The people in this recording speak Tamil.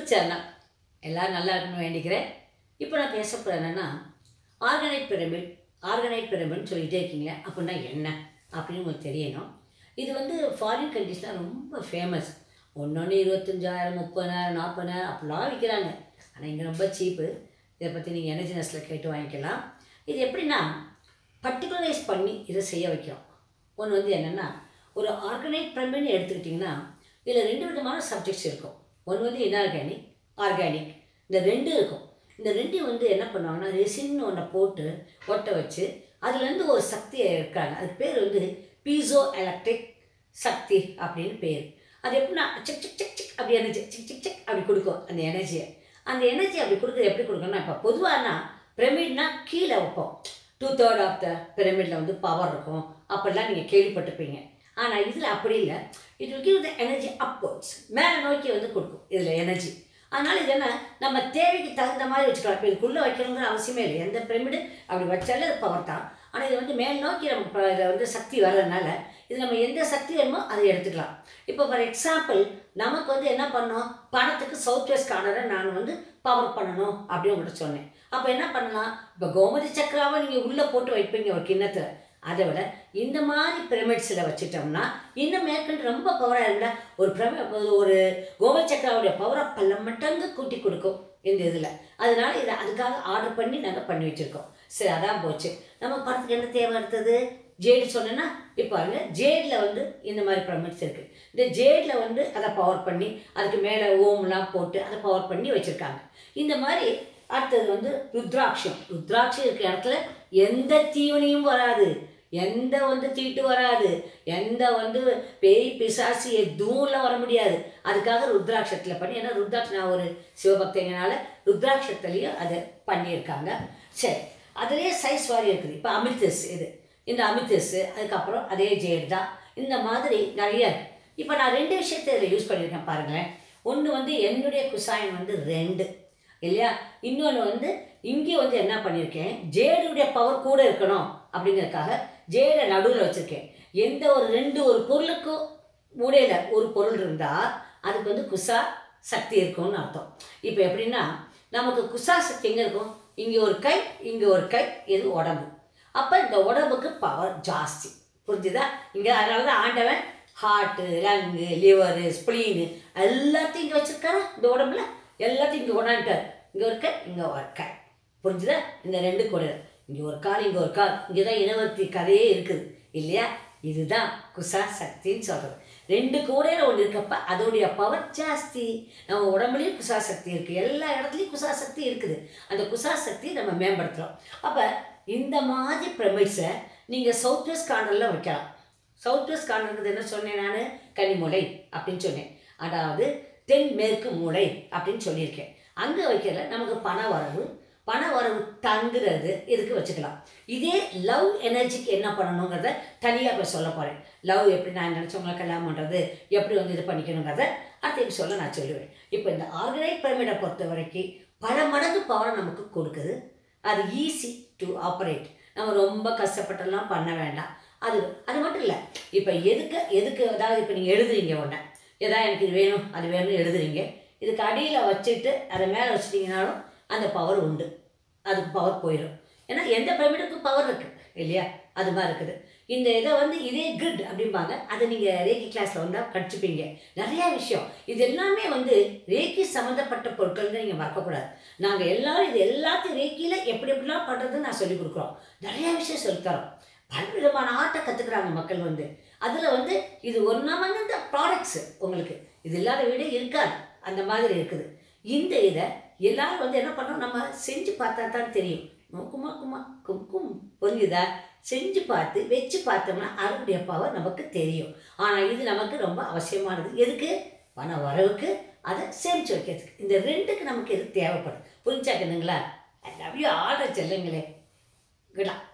சேனல் எல்லோரும் நல்லா இருக்கணும்னு வேண்டிக்கிறேன் இப்போ நான் பேச போகிறது என்னென்னா ஆர்கனைட் பிரமிட் ஆர்கனைட் பிரமிட்னு சொல்லிகிட்டே இருக்கீங்களே அப்படின்னா என்ன அப்படின்னு உங்களுக்கு தெரியணும் இது வந்து ஃபாரின் கண்ட்ரீஸ்லாம் ரொம்ப ஃபேமஸ் ஒன்று இருபத்தஞ்சாயிரம் முப்பதாயிரம் நாற்பதாயிரம் அப்படிலாம் விற்கிறாங்க ஆனால் இங்கே ரொம்ப சீப்பு இதை பற்றி நீங்கள் எனர்ஜி நெஸ்ட்டில் கேட்டு வாங்கிக்கலாம் இது எப்படின்னா பர்டிகுலரைஸ் பண்ணி இதை செய்ய வைக்கிறோம் ஒன்று வந்து என்னென்னா ஒரு ஆர்கனைட் பிரமிட்னு எடுத்துக்கிட்டிங்கன்னா இதில் ரெண்டு விதமான சப்ஜெக்ட்ஸ் இருக்கும் ஒன்று வந்து இன்ஆர்கானிக் ஆர்கானிக் இந்த ரெண்டும் இருக்கும் இந்த ரெண்டையும் வந்து என்ன பண்ணுவாங்கன்னா ரெசின்னு ஒன்றை போட்டு ஒட்ட வச்சு அதுலேருந்து ஒரு சக்தியை இருக்காங்க அதுக்கு பேர் வந்து பீசோ எலக்ட்ரிக் சக்தி அப்படின்னு பேர் அது எப்படின்னா சிக் சிக் சிக் சிக் அப்படி எனர்ஜி சிக் சிக் சிக் அப்படி கொடுக்கும் அந்த எனர்ஜியை அந்த எனர்ஜி அப்படி கொடுக்குறது எப்படி கொடுக்கணும்னா இப்போ பொதுவானா பிரமிட்னா கீழே வைப்போம் டூ தேர்ட் ஆஃப் த பிரமிடில் வந்து பவர் இருக்கும் அப்படிலாம் நீங்கள் கேள்விப்பட்டிருப்பீங்க ஆனால் இதில் அப்படி இல்லை it will give the energy upwards மேலே நோக்கி வந்து கொடுக்கும் இதில் எனர்ஜி அதனால் இது என்ன நம்ம தேவைக்கு தகுந்த மாதிரி வச்சுக்கலாம் இப்போ இதுக்குள்ளே வைக்கணுங்கிற அவசியமே இல்லை எந்த பிரமிடு அப்படி வச்சாலே அது பவர் தான் ஆனால் இது வந்து மேல் நோக்கி நமக்கு இப்போ இதில் வந்து சக்தி வர்றதுனால இது நம்ம எந்த சக்தி வேணுமோ அதை எடுத்துக்கலாம் இப்போ ஃபார் எக்ஸாம்பிள் நமக்கு வந்து என்ன பண்ணோம் பணத்துக்கு சவுத் வெஸ்ட் கார்னரை நான் வந்து பவர் பண்ணணும் அப்படின்னு உங்கள்கிட்ட சொன்னேன் அப்போ என்ன பண்ணலாம் இப்போ கோமதி சக்கராவை நீங்கள் உள்ளே போட்டு வைப்பீங்க ஒரு கிண்ணத்தில் அதை விட இந்த மாதிரி பிரமிட்ஸில் வச்சுட்டோம்னா இன்னும் மேற்கொண்டு ரொம்ப பவராக இருந்தால் ஒரு பிரமி ஒரு கோமதி சக்கராவுடைய பவரை பல மடங்கு கூட்டி கொடுக்கும் இந்த இதில் அதனால இதை அதுக்காக ஆர்டர் பண்ணி நாங்கள் பண்ணி வச்சுருக்கோம் சரி அதான் போச்சு நம்ம படத்துக்கு என்ன தேவை அடுத்தது ஜேடு சொன்னேன்னா இப்போ பாருங்க ஜேடில் வந்து இந்த மாதிரி பிரமிட்ஸ் இருக்குது இந்த ஜேடில் வந்து அதை பவர் பண்ணி அதுக்கு மேலே ஓம்லாம் போட்டு அதை பவர் பண்ணி வச்சுருக்காங்க இந்த மாதிரி அடுத்தது வந்து ருத்ராட்சம் ருத்ராட்சம் இருக்கிற இடத்துல எந்த தீவனையும் வராது எந்த வந்து தீட்டு வராது எந்த வந்து பேய் பிசாசு எதுவும் வர முடியாது அதுக்காக ருத்ராட்சத்தில் பண்ணி ஏன்னா ருத்ராட்சம் நான் ஒரு சிவபக்தங்கனால ருத்ராட்சத்துலேயும் அதை பண்ணியிருக்காங்க சரி அதுலேயே சைஸ் வாரி இருக்குது இப்போ அமிர்தஸ் இது இந்த அமிர்தஸ் அதுக்கப்புறம் அதே ஜேடு தான் இந்த மாதிரி நிறைய இருக்கு இப்போ நான் ரெண்டு விஷயத்தை இதில் யூஸ் பண்ணியிருக்கேன் பாருங்களேன் ஒன்று வந்து என்னுடைய குசாயம் வந்து ரெண்டு இல்லையா இன்னொன்று வந்து இங்கே வந்து என்ன பண்ணியிருக்கேன் ஜேடுடைய பவர் கூட இருக்கணும் அப்படிங்கிறதுக்காக ஜேடை நடுவில் வச்சுருக்கேன் எந்த ஒரு ரெண்டு ஒரு பொருளுக்கும் மூடையில் ஒரு பொருள் இருந்தால் அதுக்கு வந்து குசா சக்தி இருக்கும்னு அர்த்தம் இப்போ எப்படின்னா நமக்கு குசா சக்தி எங்கே இருக்கும் இங்கே ஒரு கை இங்கே ஒரு கை இது உடம்பு அப்போ இந்த உடம்புக்கு பவர் ஜாஸ்தி புரிஞ்சுதா இங்கே அதனால தான் ஆண்டவன் ஹார்ட்டு லங்கு லிவரு ஸ்ப்ளீனு எல்லாத்தையும் இங்கே வச்சுருக்காரு இந்த உடம்புல எல்லாத்தையும் இங்கே கொண்டாண்டார் இங்கே ஒரு கை இங்கே ஒரு கை புரிஞ்சுதா இந்த ரெண்டு கூட இங்கே ஒரு கால் இங்கே ஒரு கால் இங்கே தான் இனவர்த்தி கதையே இருக்குது இல்லையா இதுதான் குசா சக்தின்னு சொல்கிறது ரெண்டு கூடையில் ஒன்று இருக்கப்ப அதோடைய பவர் ஜாஸ்தி நம்ம உடம்புலையும் குசா சக்தி இருக்குது எல்லா இடத்துலையும் குசா சக்தி இருக்குது அந்த குசா சக்தியை நம்ம மேம்படுத்துகிறோம் அப்போ இந்த மாதிரி பிரமிட்ஸை நீங்கள் சவுத் வெஸ்ட் கார்னரில் வைக்கலாம் சவுத் வெஸ்ட் கார்னருக்கு என்ன சொன்னேன் நான் கனிமூலை அப்படின்னு சொன்னேன் அதாவது தென் மேற்கு மூளை அப்படின்னு சொல்லியிருக்கேன் அங்கே வைக்கல நமக்கு பண வரவு பண வரவு தங்குறது இதுக்கு வச்சுக்கலாம் இதே லவ் எனர்ஜிக்கு என்ன பண்ணணுங்கிறத தனியாக இப்போ சொல்ல போகிறேன் லவ் எப்படி நான் நினச்சவங்களை கல்யாணம் பண்ணுறது எப்படி வந்து இது பண்ணிக்கணுங்கிறத அடுத்த எபிசோட நான் சொல்லுவேன் இப்போ இந்த ஆர்கனைட் பிரமிடை பொறுத்த வரைக்கும் பல மடங்கு பவரை நமக்கு கொடுக்குது அது ஈஸி டு ஆப்ரேட் நம்ம ரொம்ப கஷ்டப்பட்டெல்லாம் பண்ண வேண்டாம் அது அது மட்டும் இல்லை இப்போ எதுக்கு எதுக்கு அதாவது இப்போ நீங்கள் எழுதுறீங்க ஒன்று ஏதாவது எனக்கு இது வேணும் அது வேணும்னு எழுதுறீங்க இதுக்கு அடியில் வச்சுட்டு அதை மேலே வச்சிட்டிங்கனாலும் அந்த பவர் உண்டு அதுக்கு பவர் போயிடும் ஏன்னா எந்த பிரமிடுக்கும் பவர் இருக்குது இல்லையா அது மாதிரி இருக்குது இந்த இதை வந்து இதே கிரிட் அப்படிம்பாங்க அதை நீங்கள் ரேக்கி கிளாஸில் வந்தால் படிச்சுப்பீங்க நிறையா விஷயம் இது எல்லாமே வந்து ரேக்கி சம்மந்தப்பட்ட பொருட்கள்னு நீங்கள் மறக்கக்கூடாது நாங்கள் எல்லாரும் இது எல்லாத்தையும் ரேக்கியில் எப்படி எப்படிலாம் பண்ணுறதுன்னு நான் சொல்லிக் கொடுக்குறோம் நிறையா விஷயம் சொல்லித்தரோம் பலவிதமான ஆட்டை கற்றுக்குறாங்க மக்கள் வந்து அதில் வந்து இது ஒன்றா வந்து இந்த ப்ராடக்ட்ஸு உங்களுக்கு இது இல்லாத வீடே இருக்காது அந்த மாதிரி இருக்குது இந்த இதை எல்லாரும் வந்து என்ன பண்ணோம் நம்ம செஞ்சு பார்த்தா தான் தெரியும் குமா குமா கும் கும் புரிஞ்சுதா செஞ்சு பார்த்து வச்சு பார்த்தோம்னா அதனுடைய பவர் நமக்கு தெரியும் ஆனால் இது நமக்கு ரொம்ப அவசியமானது எதுக்கு பண வரவுக்கு அதை சேமித்து வைக்கிறதுக்கு இந்த ரெண்டுக்கு நமக்கு எது தேவைப்படுது புரிஞ்சாக்கணுங்களா ஐ லவ் யூ ஆர்டர் செல்லுங்களே குடா